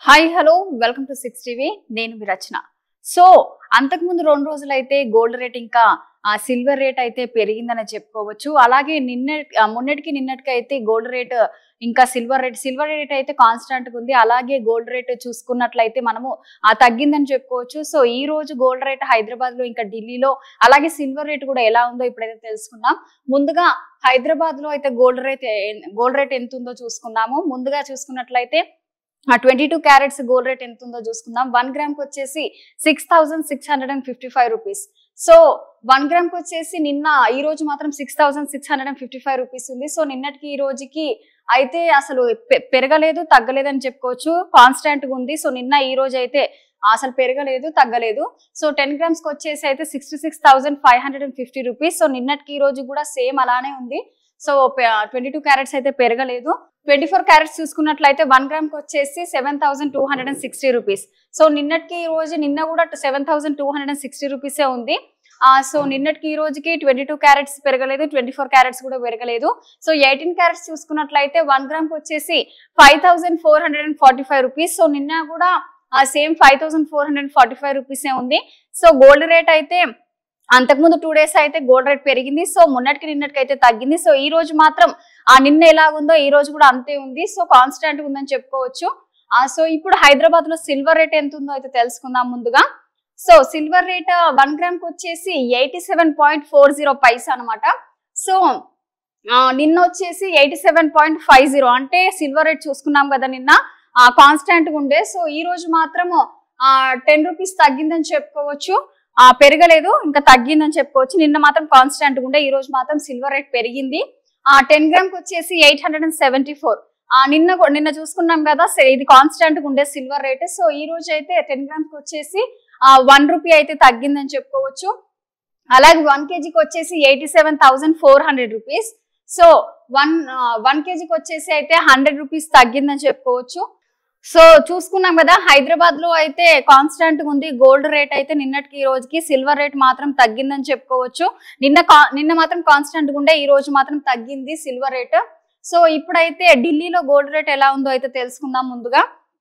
hi hello welcome to six TV నేను మీ రచన so అంతకుముందు రెండు రోజులైతే గోల్డ్ రేట్ ఇంకా ఆ సిల్వర్ రేట్ అయితే పెరిగిందని చెప్పుకోవచ్చు అలాగే నిన్న ఆ, మొన్నటికి నిన్నటికి అయితే గోల్డ్ రేట్ ఇంకా సిల్వర్ రేట్ సిల్వర్ రేట్ అయితే కాన్స్టాంట్ గా ఉంది అలాగే గోల్డ్ రేట్ చూసుకున్నట్లయితే మనము ఆ తగ్గిందని చెప్పుకోవచ్చు సో ఈ రోజు గోల్డ్ రేట్ హైదరాబాద్ లో ఇంకా ఢిల్లీలో అలాగే సిల్వర్ రేట్ కూడా ఎలా ఉందో ఇప్పుడైతే తెలుసుకుందాం ముందుగా హైదరాబాద్ లో అయితే గోల్డ్ రేట్ గోల్డ్ రేట్ ఎంత ఉందో చూసుకుందాము ముందుగా చూసుకున్నట్లయితే twenty two carats gold rate ఎంత ఉందో చూసుకుందాం వన్ గ్రామ్ కి వచ్చేసి six thousand six hundred and fifty five rupees so one gram కి వచ్చేసి నిన్న ఈ రోజు మాత్రం six thousand six hundred and fifty five rupees ఉంది సో నిన్నటికి ఈ రోజుకి అయితే అసలు పె- పెరగలేదు తగ్గలేదు అని చెప్పుకోవచ్చు కాన్స్టాంట్ గా ఉంది సో నిన్న ఈ రోజు అయితే అసలు పెరగలేదు తగ్గలేదు సో టెన్ గ్రామ్స్ కి వచ్చేసి అయితే sixty six thousand five hundred and fifty rupees so నిన్నటికి ఈ రోజు కూడా సేమ్ అలానే ఉంది సో ట్వంటీ టూ క్యారెట్స్ అయితే పెరగలేదు ట్వంటీ ఫోర్ క్యారెట్స్ చూసుకున్నట్లయితే వన్ గ్రామ్ కి వచ్చేసి seven thousand two hundred and sixty rupees so నిన్నటికి ఈ రోజు నిన్న కూడా seven thousand two hundred and sixty రూపీసే ఉంది ఆ సో నిన్నటికి ఈ రోజుకి ట్వంటీ టూ క్యారెట్స్ పెరగలేదు ట్వంటీ ఫోర్ క్యారెట్స్ కూడా పెరగలేదు సో ఎయిటీన్ క్యారెట్స్ చూసుకున్నట్లయితే వన్ గ్రామ్ కి వచ్చేసి five thousand four hundred and forty five rupees so నిన్న కూడా ఆ same five thousand four hundred forty five రూపీసే ఉంది సో గోల్డ్ రేట్ అయితే అంతకుముందు టూ డేస్ అయితే గోల్డ్ రేట్ పెరిగింది సో మొన్నటికి నిన్నటికి అయితే తగ్గింది సో ఈ రోజు మాత్రం ఆ నిన్న ఎలా ఉందో ఈ రోజు కూడా అంతే ఉంది సో కాన్స్టాంట్ ఉందని చెప్పుకోవచ్చు ఆ సో ఇప్పుడు హైదరాబాద్ లో సిల్వర్ రేట్ ఎంత ఉందో అయితే తెలుసుకుందాం ముందుగా so silver rate one gram కి వచ్చేసి eighty seven point four zero పైసా అనమాట సో ఆ, నిన్న వచ్చేసి eighty seven point five zero అంటే సిల్వర్ రేట్ చూసుకున్నాం కదా నిన్న కాన్స్టాంట్ గా ఉండే సో ఈ రోజు మాత్రం టెన్ రూపీస్ తగ్గిందని చెప్పుకోవచ్చు ఆ పెరగలేదు ఇంకా తగ్గిందని చెప్పుకోవచ్చు నిన్న మాత్రం కాన్స్టాంట్ ఉండే ఈ రోజు మాత్రం సిల్వర్ రేట్ పెరిగింది ఆ టెన్ గ్రామ్ కి వచ్చేసి eight hundred and seventy four ఆ నిన్న కూ- నిన్న చూసుకున్నాం కదా సే- ఇది కాన్స్టాంట్ గా ఉండే సిల్వర్ రేట్ సో ఈ రోజు అయితే టెన్ గ్రామ్స్ కి వచ్చేసి ఆ వన్ రూపీ అయితే తగ్గిందని చెప్పుకోవచ్చు అలాగే వన్ కేజీకి వచ్చేసి eighty seven thousand four hundred rupees so one one కేజీకి వచ్చేసి అయితే హండ్రెడ్ రూపీస్ తగ్గిందని చెప్పుకోవచ్చు సో చూసుకున్నాం కదా హైదరాబాద్ లో అయితే కాన్స్టాంట్ గా ఉంది గోల్డ్ రేట్ అయితే నిన్నటికి ఈ రోజుకి సిల్వర్ రేట్ మాత్రం తగ్గిందని చెప్పుకోవచ్చు నిన్న కా- నిన్న మాత్రం కాన్స్టాంట్ గా ఉండే ఈ రోజు మాత్రం తగ్గింది సిల్వర్ రేట్ సో ఇప్పుడైతే ఢిల్లీలో గోల్డ్ రేట్ ఎలా ఉందో అయితే తెలుసుకుందాం ముందుగా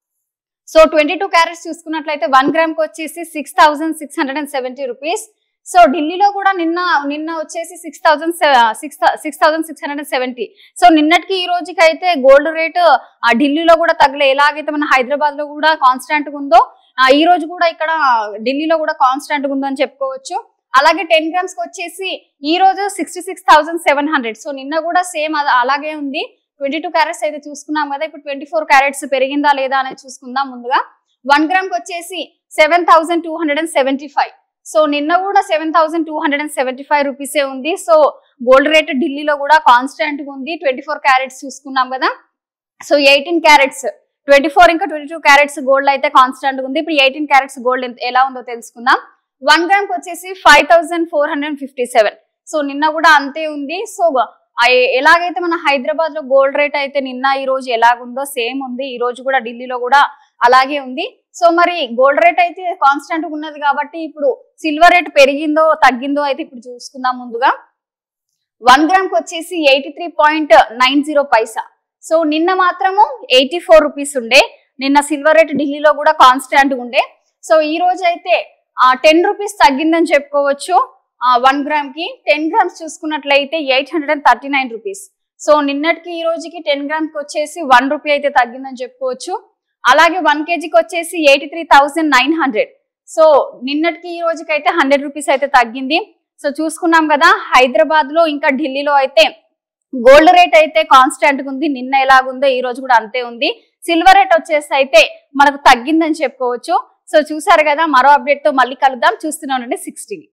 సో ట్వంటీ టూ క్యారెట్స్ చూసుకున్నట్లయితే వన్ గ్రామ్ కి వచ్చేసి six thousand six hundred and seventy rupees so ఢిల్లీలో కూడా నిన్న నిన్న వచ్చేసి six thousand six six thousand six hundred seventy so నిన్నటికి ఈ రోజుకి అయితే గోల్డ్ రేట్ ఆ ఢిల్లీలో కూడా తగ్గలే ఎలాగైతే మన హైదరాబాద్ లో కూడా కాన్స్టాంట్ గా ఉందో ఆ, ఈ రోజు కూడా ఇక్కడ ఢిల్లీలో కూడా కాన్స్టాంట్ గా ఉందో అని చెప్పుకోవచ్చు అలాగే టెన్ గ్రామ్స్ కి వచ్చేసి ఈ రోజు sixty six thousand seven hundred so నిన్న కూడా సేమ్ అలాగే ఉంది ట్వంటీ టూ క్యారెట్స్ అయితే చూసుకున్నాం కదా ఇప్పుడు ట్వంటీ ఫోర్ క్యారెట్స్ పెరిగిందా లేదా అనేది చూసుకుందాం ముందుగా వన్ గ్రామ్ కి వచ్చేసి seven thousand two hundred and seventy five so నిన్న కూడా seven thousand two hundred and seventy five రూపీసే ఉంది సో గోల్డ్ రేట్ ఢిల్లీలో కూడా కాన్స్టాంట్ గా ఉంది ట్వంటీ ఫోర్ క్యారెట్స్ చూసుకున్నాం కదా so eighteen carats twenty four ఇంకా ట్వంటీ టూ క్యారెట్స్ గోల్డ్ అయితే కాన్స్టాంట్ గా ఉంది ఇప్పుడు ఎయిటీన్ క్యారెట్స్ గోల్డ్ ఎలా ఉందో తెలుసుకుందాం వన్ గ్రామ్ కి వచ్చేసి five thousand four hundred fifty seven so నిన్న కూడా అంతే ఉంది సో ఆ ఎ- ఎలాగైతే మన హైదరాబాద్ లో గోల్డ్ రేట్ అయితే నిన్న ఈ రోజు ఎలాగుందో సేమ్ ఉంది ఈ రోజు కూడా ఢిల్లీలో కూడా అలాగే ఉంది సో మరి గోల్డ్ రేట్ అయితే కాన్స్టెంట్ ఉన్నది కాబట్టి ఇప్పుడు సిల్వర్ రేట్ పెరిగిందో తగ్గిందో అయితే ఇప్పుడు చూసుకుందాం ముందుగా వన్ గ్రామ్ కి వచ్చేసి eighty three point nine zero పైసా సో నిన్న మాత్రము ఎయిటీ ఫోర్ రూపీస్ ఉండే నిన్న సిల్వర్ రేట్ ఢిల్లీలో కూడా కాన్స్టాంట్ ఉండే సో ఈ రోజు అయితే టెన్ రూపీస్ తగ్గిందని చెప్పుకోవచ్చు వన్ గ్రామ్ కి టెన్ గ్రామ్స్ చూసుకున్నట్లయితే eight hundred and thirty nine rupees so నిన్నటికి ఈ రోజుకి టెన్ గ్రామ్ కి వచ్చేసి వన్ రూపీ అయితే తగ్గిందని చెప్పుకోవచ్చు అలాగే వన్ కేజీకి వచ్చేసి eighty three thousand nine hundred so నిన్నటికి ఈ రోజుకి అయితే హండ్రెడ్ రూపీస్ అయితే తగ్గింది సో చూసుకున్నాం కదా హైదరాబాద్ లో ఇంకా ఢిల్లీలో అయితే గోల్డ్ రేట్ అయితే కాన్స్టాంట్ గా ఉంది నిన్న ఎలాగుందో ఈ రోజు కూడా అంతే ఉంది సిల్వర్ రేట్ వచ్చేసి అయితే మనకు తగ్గిందని చెప్పుకోవచ్చు సో చూసారు కదా మరో అప్డేట్ తో మళ్ళీ కలుద్దాం చూస్తూనే ఉండండి సిక్స్ టీవీ